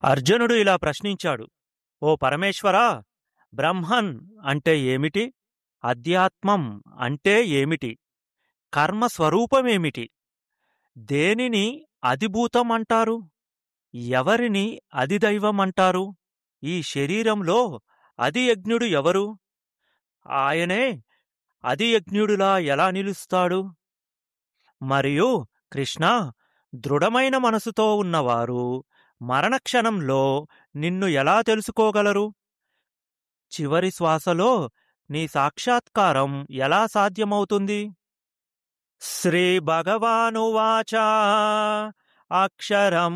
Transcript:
అర్జునుడు ఇలా ప్రశ్నించాడు ఓ పరమేశ్వరా బ్రహ్మన్ అంటే ఏమిటి అధ్యాత్మం అంటే ఏమిటి కర్మ స్వరూపమేమిటి దేనిని అధిభూతం అంటారు ఎవరిని అధిదైవం అంటారు ఈ శరీరంలో అధియజ్ఞుడు ఎవరు ఆయనే అధియజ్ఞుడులా ఎలా నిలుస్తాడు మరియు కృష్ణ దృఢమైన మనసుతో ఉన్నవారు మరణక్షణంలో నిన్ను ఎలా తెలుసుకోగలరు చివరి శ్వాసలో నీ సాక్షాత్కారం ఎలా సాధ్యమవుతుంది శ్రీ భగవానువాచ అక్షరం